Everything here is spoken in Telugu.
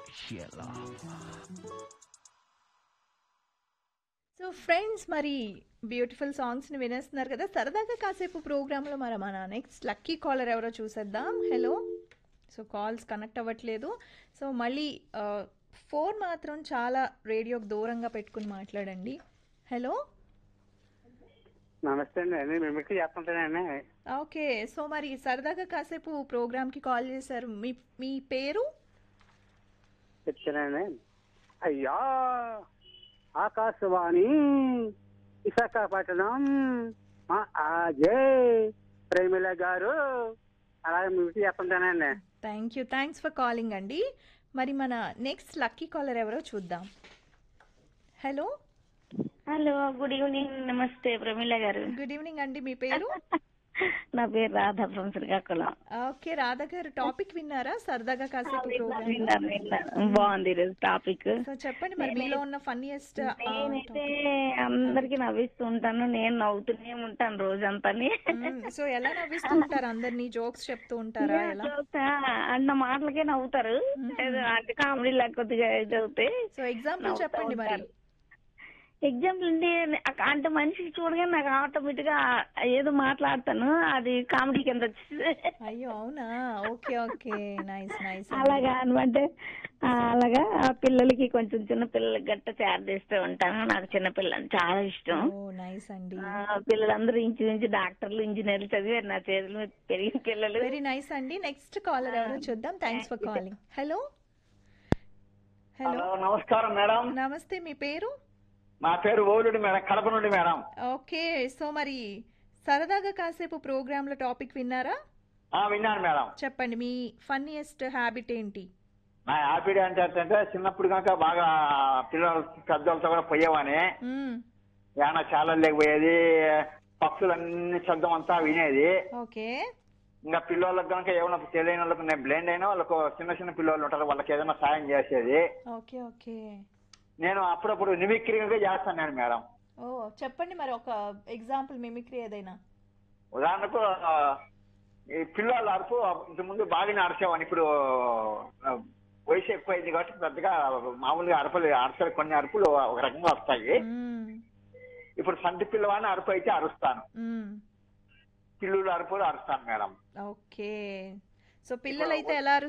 ఎలా సో ఫ్రెండ్స్ మరి బ్యూటిఫుల్ సాంగ్స్ని వినేస్తున్నారు కదా సరదాగా కాసేపు ప్రోగ్రాంలో మరి మన నెక్స్ట్ లక్కీ కాలర్ ఎవరో చూసేద్దాం హలో సో కాల్స్ కనెక్ట్ అవ్వట్లేదు సో మళ్ళీ ఫోన్ మాత్రం చాలా రేడియోకి దూరంగా పెట్టుకుని మాట్లాడండి హలో నమస్తే అండి నేను మిమిక్రీ చేస్తుంటానండి ఓకే సో మరి సరదాగా కాసేపు ప్రోగ్రామ్కి కాల్ చేశారు మీ మీ పేరు చెప్తానండి అయ్యా ఆకాశవాణి విశాఖపట్నం మా అజయ్ ప్రేమిల గారు అలాగే మిమిక్రీ చేస్తుంటానండి thank you thanks for calling అండి మరి మన నెక్స్ట్ లక్కీ కాలర్ ఎవరో చూద్దాం హలో హలో గుడ్ ఈవినింగ్ నమస్తే ప్రమీల గారు గుడ్ ఈవినింగ్ అండి మీ పేరు నా పేరు రాధా ఫ్రమ్ శ్రీకాకుళం ఓకే రాధా గారు టాపిక్ విన్నారా సరదాగా కాసేపు ప్రోగ్రామ్ విన్నాను విన్నాను బాగుంది ఈరోజు టాపిక్ సో చెప్పండి మరి మీలో ఉన్న ఫన్నీయెస్ట్ నేనైతే అందరికి నవ్విస్తూ ఉంటాను నేను నవ్వుతూనే ఉంటాను రోజంతాని సో ఎలా నవ్విస్తూ ఉంటారు అందరినీ జోక్స్ చెప్తూ ఉంటారా ఎలా అన్న మాటలకే నవ్వుతారు ఏదో అంటే కామెడీ లేకపోతే ఇది అవుతాయి సో ఎగ్జాంపుల్ చెప్పండి మరి ఎగ్జాంపుల్ అంటే అంటే మనిషికి చూడగానే నాకు ఆటోమేటిక్ గా ఏదో మాట్లాడతాను అది కామెడీ కింద వచ్చేది అయ్యో అవునా ఓకే ఓకే నైస్ నైస్ అలాగా అనమాట అలాగా ఆ పిల్లలకి కొంచెం చిన్న పిల్లలకి గట్ట తయారు చేస్తూ ఉంటాను నాకు చిన్న పిల్లలు చాలా ఇష్టం ఓ నైస్ అండి ఆ, పిల్లలందరూ ఇంచుమించు డాక్టర్లు ఇంజనీర్లు చదివారు నా చేతుల మీద పెరిగిన పిల్లలు వెరీ నైస్ అండి నెక్స్ట్ కాలర్ ఎవరో చూద్దాం thanks for calling hello hello నమస్కారం మేడం నమస్తే మీ పేరు నా పేరు ఓలుడి మేడం కడప నుండి మేడం ఓకే సో మరి సరదాగా కాసేపు ప్రోగ్రాంలో టాపిక్ విన్నారా ఆ విన్నాను మేడం చెప్పండి మీ ఫన్నీయెస్ట్ హ్యాబిట్ ఏంటి నా హ్యాపీ అంటే ఏంటంటే చిన్నప్పుడు కనుక బాగా పిల్లలు పెద్దలతో కూడా పోయేవాని మ్మ్. ఏమన్నా చాలా లేకపోయేది పక్షులన్నీ శబ్దం అంతా వినేది ఓకే ఇంకా పిల్లలకు కనుక ఏమైనా తెలియని వాళ్ళకు నేను బ్లైండ్ అయినా వాళ్ళకు చిన్న చిన్న పిల్లలు ఉంటారు వాళ్ళకి ఏదైనా సాయం చేసేది ఓకే ఓకే నేను అప్పుడప్పుడు నిమిక్రీగా చేస్తాను నేను మేడం ఓ చెప్పండి మరి ఒక ఎగ్జాంపుల్ మిమిక్రీ ఏదైనా ఉదాహరణకు ఆ, ఈ పిల్లలు అరుపు ఇంతకుముందు బాగానే అరిచేవాడిని ఇప్పుడు ఆ, వయసు ఎక్కువైంది కాబట్టి పెద్దగా మామూలుగా అరపలు అరసలు కొన్ని అరుపులు ఒక రకంగా వస్తాయి మ్మ్. ఇప్పుడు సంటి పిల్లవాడిని అరుపు అయితే అరుస్తాను మ్మ్. పిల్లులు అరుపులు అరుస్తాను మేడం ఓకే సో పిల్లలైతే ఎలా